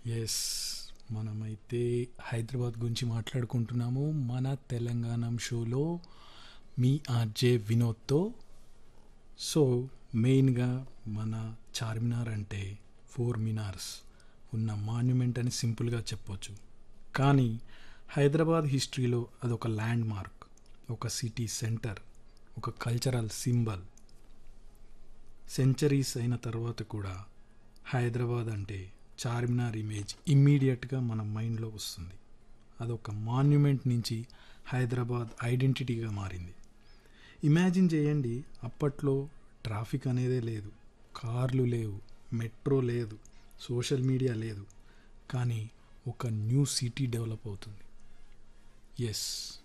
yes మనమైతే హైదరాబాద్ గురించి మాట్లాడుకుంటున్నాము మన తెలంగాణ షోలో మీ ఆర్జే వినోద్తో సో మెయిన్గా మన చార్మినార్ అంటే ఫోర్ మినార్స్ ఉన్న మాన్యుమెంట్ అని సింపుల్గా చెప్పొచ్చు కానీ హైదరాబాద్ హిస్టరీలో అదొక ల్యాండ్ మార్క్ ఒక సిటీ సెంటర్ ఒక కల్చరల్ సింబల్ సెంచరీస్ అయిన తర్వాత కూడా హైదరాబాద్ అంటే చార్మినార్ ఇమేజ్ ఇమ్మీడియట్గా మన మైండ్లో వస్తుంది అదొక మాన్యుమెంట్ నుంచి హైదరాబాద్ ఐడెంటిటీగా మారింది ఇమాజిన్ చేయండి అప్పట్లో ట్రాఫిక్ అనేదే లేదు కార్లు లేవు మెట్రో లేదు సోషల్ మీడియా లేదు కానీ ఒక న్యూ సిటీ డెవలప్ అవుతుంది ఎస్